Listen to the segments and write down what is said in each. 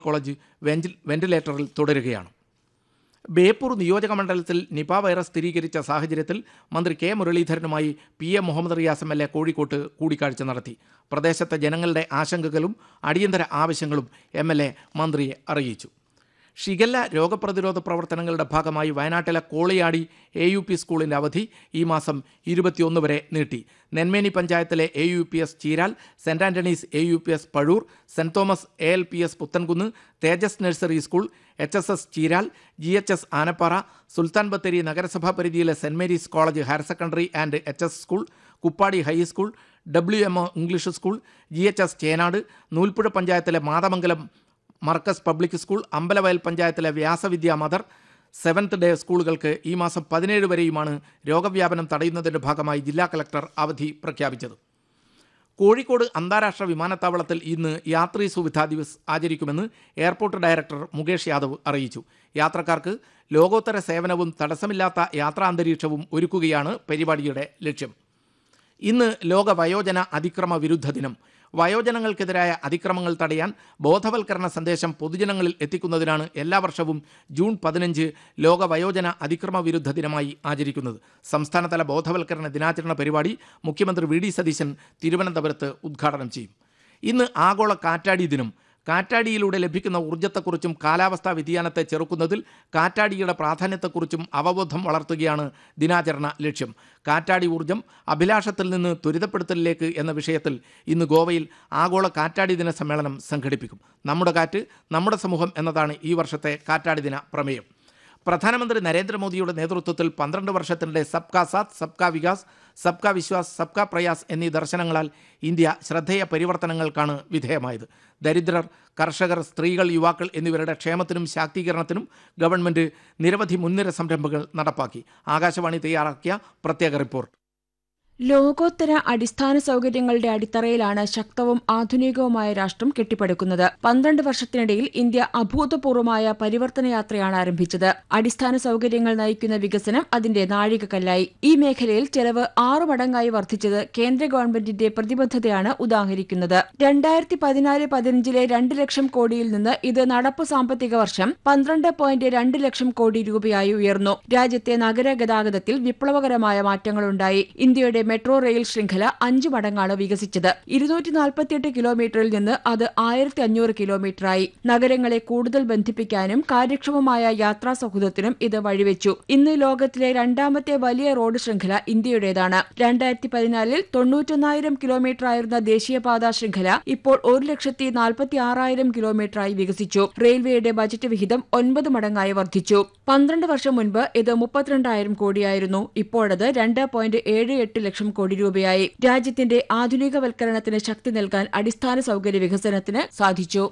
college വെന്റിൽ വെന്റിലേറ്ററിൽ തുടരുകയാണ് ബേപ്പൂർ നിയോജക മണ്ഡലത്തിൽ നിപ വൈറസ് സ്ഥിരീകരിച്ച സാഹചര്യത്തിൽ മന്ത്രി കെ മുരളീധരനുമായി P A Muhammad Riyas M L A കോഴിക്കോട്ട് കൂടിക്കാഴ്ച നടത്തി പ്രദേശത്തെ ജനങ്ങളുടെ ആശങ്കകളും അടിയന്തര ആവശ്യങ്ങളും എം എൽ എ മന്ത്രിയെ അറിയിച്ചു ഷിഗല്ല രോഗപ്രതിരോധ പ്രവർത്തനങ്ങളുടെ ഭാഗമായി വയനാട്ടിലെ കോളിയാടി എ യു പി സ്കൂളിൻ്റെ അവധി ഈ മാസം ഇരുപത്തിയൊന്ന് വരെ നീട്ടി നെന്മേനി പഞ്ചായത്തിലെ A U P S Cheeral saint Antony's A U P S Pazhoor saint Thomas A L P S Puthankunnu Tejas nursery school H S S Cheeral G H S Anappara Sultan Bathery നഗരസഭാ പരിധിയിലെ saint Mary's college higher secondary and H S school Kuppadi high school W M O English school G H S Chenad Noolpuzha പഞ്ചായത്തിലെ Mathamangalam Markaz public school Ambalavayal പഞ്ചായത്തിലെ Vyasavidya mother seventh day സ്കൂളുകൾക്ക് ഈ മാസം പതിനേഴ് വരെയുമാണ് രോഗവ്യാപനം തടയുന്നതിൻ്റെ ഭാഗമായി ജില്ലാ കളക്ടർ അവധി പ്രഖ്യാപിച്ചത് കോഴിക്കോട് അന്താരാഷ്ട്ര വിമാനത്താവളത്തിൽ ഇന്ന് യാത്രീ സുവിധാ ദിവസ് ആചരിക്കുമെന്ന് എയർപോർട്ട് ഡയറക്ടർ മുകേഷ് യാദവ് അറിയിച്ചു യാത്രക്കാർക്ക് ലോകോത്തര സേവനവും തടസ്സമില്ലാത്ത യാത്രാന്തരീക്ഷവും ഒരുക്കുകയാണ് പരിപാടിയുടെ ലക്ഷ്യം ഇന്ന് ലോക വയോജന അതിക്രമ വിരുദ്ധ ദിനം വയോജനങ്ങൾക്കെതിരായ അതിക്രമങ്ങൾ തടയാൻ ബോധവൽക്കരണ സന്ദേശം പൊതുജനങ്ങളിൽ എത്തിക്കുന്നതിനാണ് എല്ലാ വർഷവും ജൂൺ പതിനഞ്ച് ലോക വയോജന അതിക്രമ വിരുദ്ധ ദിനമായി ആചരിക്കുന്നത് സംസ്ഥാനതല ബോധവൽക്കരണ ദിനാചരണ പരിപാടി മുഖ്യമന്ത്രി വി ഡി സതീശൻ തിരുവനന്തപുരത്ത് ഉദ്ഘാടനം ചെയ്യും ഇന്ന് ആഗോള കാറ്റാടി ദിനം കാറ്റാടിയിലൂടെ ലഭിക്കുന്ന ഊർജ്ജത്തെക്കുറിച്ചും കാലാവസ്ഥാ വ്യതിയാനത്തെ ചെറുക്കുന്നതിൽ കാറ്റാടിയുടെ പ്രാധാന്യത്തെക്കുറിച്ചും അവബോധം വളർത്തുകയാണ് ദിനാചരണ ലക്ഷ്യം കാറ്റാടി ഊർജ്ജം അഭിലാഷത്തിൽ നിന്ന് ത്വരിതപ്പെടുത്തലിലേക്ക് എന്ന വിഷയത്തിൽ ഇന്ന് ഗോവയിൽ ആഗോള കാറ്റാടി ദിന സമ്മേളനം സംഘടിപ്പിക്കും നമ്മുടെ കാറ്റ് നമ്മുടെ സമൂഹം എന്നതാണ് ഈ വർഷത്തെ കാറ്റാടി ദിന പ്രമേയം പ്രധാനമന്ത്രി നരേന്ദ്രമോദിയുടെ നേതൃത്വത്തിൽ പന്ത്രണ്ട് വർഷത്തിനിടെ സബ്കാ സാത്ത് സബ്കാ വികാസ് സബ്കാ വിശ്വാസ് സബ്കാ പ്രയാസ് എന്നീ ദർശനങ്ങളാൽ ഇന്ത്യ ശ്രദ്ധേയ പരിവർത്തനങ്ങൾക്കാണ് വിധേയമായത് ദരിദ്രർ കർഷകർ സ്ത്രീകൾ യുവാക്കൾ എന്നിവരുടെ ക്ഷേമത്തിനും ശാക്തീകരണത്തിനും ഗവൺമെന്റ് നിരവധി മുൻനിര സംരംഭങ്ങൾ നടപ്പാക്കി ആകാശവാണി തയ്യാറാക്കിയ പ്രത്യേക റിപ്പോർട്ട് ലോകോത്തര അടിസ്ഥാന സൗകര്യങ്ങളുടെ അടിത്തറയിലാണ് ശക്തവും ആധുനികവുമായ രാഷ്ട്രം കെട്ടിപ്പടുക്കുന്നത് പന്ത്രണ്ട് വർഷത്തിനിടയിൽ ഇന്ത്യ അഭൂതപൂർവമായ പരിവർത്തന യാത്രയാണ് ആരംഭിച്ചത് അടിസ്ഥാന സൗകര്യങ്ങൾ നയിക്കുന്ന വികസനം അതിന്റെ നാഴികക്കല്ലായി ഈ മേഖലയിൽ ചെലവ് ആറു മടങ്ങായി വർദ്ധിച്ചത് കേന്ദ്ര ഗവൺമെന്റിന്റെ പ്രതിബദ്ധതയാണ് ഉദാഹരിക്കുന്നത് രണ്ടായിരത്തി പതിനാല് പതിനഞ്ചിലെ രണ്ട് ലക്ഷം കോടിയിൽ നിന്ന് ഇത് നടപ്പ് സാമ്പത്തിക വർഷം പന്ത്രണ്ട് പോയിന്റ് രണ്ട് ലക്ഷം കോടി രൂപയായി ഉയർന്നു രാജ്യത്തെ നഗര ഗതാഗതത്തിൽ വിപ്ലവകരമായ മാറ്റങ്ങളുണ്ടായി ഇന്ത്യയുടെ മെട്രോ റെയിൽ ശൃംഖല അഞ്ചു മടങ്ങാണ് വികസിച്ചത് ഇരുന്നൂറ്റി നാൽപ്പത്തിയെട്ട് കിലോമീറ്ററിൽ നിന്ന് അത് ആയിരത്തി അഞ്ഞൂറ് കിലോമീറ്ററായി നഗരങ്ങളെ കൂടുതൽ ബന്ധിപ്പിക്കാനും കാര്യക്ഷമമായ യാത്രാ സൗഹൃദത്തിനും ഇത് വഴിവെച്ചു ഇന്ന് ലോകത്തിലെ രണ്ടാമത്തെ വലിയ റോഡ് ശൃംഖല ഇന്ത്യയുടേതാണ് രണ്ടായിരത്തി പതിനാലിൽ തൊണ്ണൂറ്റൊന്നായിരം കിലോമീറ്റർ ആയിരുന്ന ദേശീയപാത ശൃംഖല ഇപ്പോൾ ഒരു ലക്ഷത്തി നാൽപ്പത്തി ആറായിരം കിലോമീറ്ററായി വികസിച്ചു റെയിൽവേയുടെ ബജറ്റ് വിഹിതം ഒൻപത് മടങ്ങായി വർദ്ധിച്ചു പന്ത്രണ്ട് വർഷം മുൻപ് ഇത് മുപ്പത്തിരണ്ടായിരം കോടിയായിരുന്നു ഇപ്പോഴത് രണ്ട് പോയിന്റ് ഏഴ് എട്ട് ലക്ഷം കോടി രൂപയായി രാജ്യത്തിന്റെ ആധുനികവൽക്കരണത്തിന് ശക്തി നൽകാൻ അടിസ്ഥാന സൗകര്യ വികസനത്തിന് സാധിച്ചു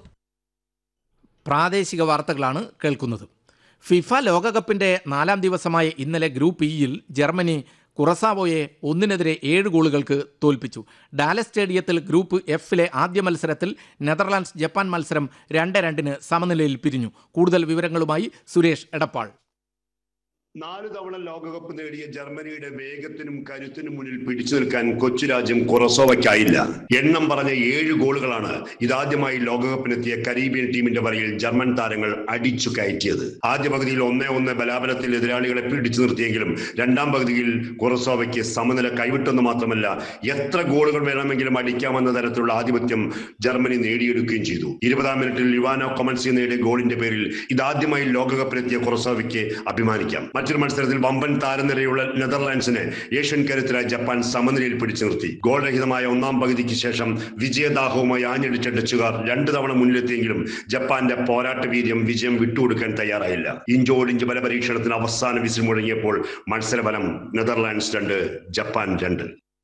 പ്രാദേശിക വാർത്തകളാണ് കേൾക്കുന്നത് ഫിഫ ലോകകപ്പിന്റെ നാലാം ദിവസമായ ഇന്നലെ ഗ്രൂപ്പ് ഇയിൽ ജർമ്മനി കുറസാവോയെ ഒന്നിനെതിരെ ഏഴ് ഗോളുകൾക്ക് തോൽപ്പിച്ചു ഡാലസ് സ്റ്റേഡിയത്തിൽ ഗ്രൂപ്പ് എഫിലെ ആദ്യ മത്സരത്തിൽ നെതർലാൻഡ്സ് ജപ്പാൻ മത്സരം രണ്ട് രണ്ടിന് സമനിലയിൽ പിരിഞ്ഞു കൂടുതൽ വിവരങ്ങളുമായി സുരേഷ് എടപ്പാൾ നാല് തവണ ലോകകപ്പ് നേടിയ ജർമ്മനിയുടെ വേഗത്തിനും കരുത്തിനും മുന്നിൽ പിടിച്ചു നിൽക്കാൻ കൊച്ചു രാജ്യം കൊറസോവയ്ക്കായില്ല എണ്ണം പറഞ്ഞ ഏഴ് ഗോളുകളാണ് ഇതാദ്യമായി ലോകകപ്പിനെത്തിയ കരീബിയൻ ടീമിന്റെ വരയിൽ ജർമ്മൻ താരങ്ങൾ അടിച്ചു കയറ്റിയത് ആദ്യ പകുതിയിൽ ഒന്നേ ഒന്ന് ബലാബലത്തിൽ എതിരാളികളെ പിടിച്ചു നിർത്തിയെങ്കിലും രണ്ടാം പകുതിയിൽ കൊറസോവയ്ക്ക് സമനില കൈവിട്ടെന്ന് മാത്രമല്ല എത്ര ഗോളുകൾ വേണമെങ്കിലും അടിക്കാമെന്ന തരത്തിലുള്ള ആധിപത്യം ജർമ്മനി നേടിയെടുക്കുകയും ചെയ്തു ഇരുപതാം മിനിറ്റിൽ യുവാനോ കൊമൻസി നേടിയ ഗോളിന്റെ പേരിൽ ഇതാദ്യമായി ലോകകപ്പിലെത്തിയ കൊറസോവയ്ക്ക് അഭിമാനിക്കാം മറ്റൊരു മത്സരത്തിൽ വമ്പൻ താരനിരയുള്ള നെതർലാൻഡ്സിനെ ഏഷ്യൻ കരുത്തരായ ജപ്പാൻ സമനിലയിൽ പിടിച്ചു നിർത്തി ഗോൾ രഹിതമായ ഒന്നാം പകുതിക്ക് ശേഷം വിജയദാഹവുമായി ആഞ്ഞടിച്ച ഡച്ചുകാർ രണ്ടു തവണ മുന്നിലെത്തിയെങ്കിലും ജപ്പാന്റെ പോരാട്ട വീര്യം വിജയം വിട്ടുകൊടുക്കാൻ തയ്യാറായില്ല ഇഞ്ചോടിഞ്ച് ബലപരീക്ഷണത്തിന് അവസാന വിസിൽ മുഴങ്ങിയപ്പോൾ മത്സരഫലം നെതർലാൻഡ്സ് രണ്ട് ജപ്പാൻ രണ്ട്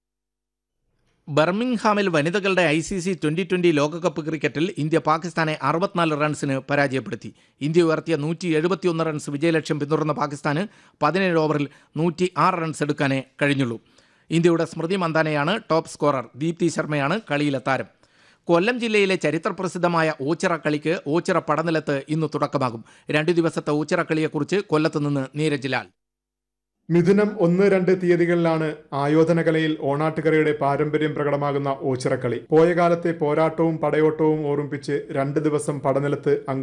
ബർമിംഗ്ഹാമിൽ വനിതകളുടെ I C C twenty twenty ലോകകപ്പ് ക്രിക്കറ്റിൽ ഇന്ത്യ പാകിസ്ഥാനെ അറുപത്തിനാല് റൺസിന് പരാജയപ്പെടുത്തി ഇന്ത്യ ഉയർത്തിയ നൂറ്റി എഴുപത്തിയൊന്ന് റൺസ് വിജയലക്ഷ്യം പിന്തുടർന്ന പാകിസ്ഥാന് പതിനേഴ് ഓവറിൽ നൂറ്റി ആറ് റൺസ് എടുക്കാനേ കഴിഞ്ഞുള്ളൂ ഇന്ത്യയുടെ സ്മൃതി മന്ദാനയാണ് ടോപ്പ് സ്കോറർ ദീപ്തി ശർമ്മയാണ് കളിയിലെ താരം കൊല്ലം ജില്ലയിലെ ചരിത്രപ്രസിദ്ധമായ ഓച്ചിറ കളിക്ക് ഓച്ചിറ പടനിലത്ത് ഇന്ന് തുടക്കമാകും രണ്ടു ദിവസത്തെ ഓച്ചിറ കളിയെക്കുറിച്ച് കൊല്ലത്ത് നിന്ന് നീരജ് ലാൽ മിഥുനം ഒന്ന് രണ്ട് തീയതികളിലാണ് ആയോധനകലയിൽ ഓണാട്ടുകരയുടെ പാരമ്പര്യം പ്രകടമാകുന്ന ഓച്ചിറക്കളി പോയ കാലത്തെ പോരാട്ടവും പടയോട്ടവും ഓർമ്മിപ്പിച്ച് രണ്ട് ദിവസം പടനിലത്ത്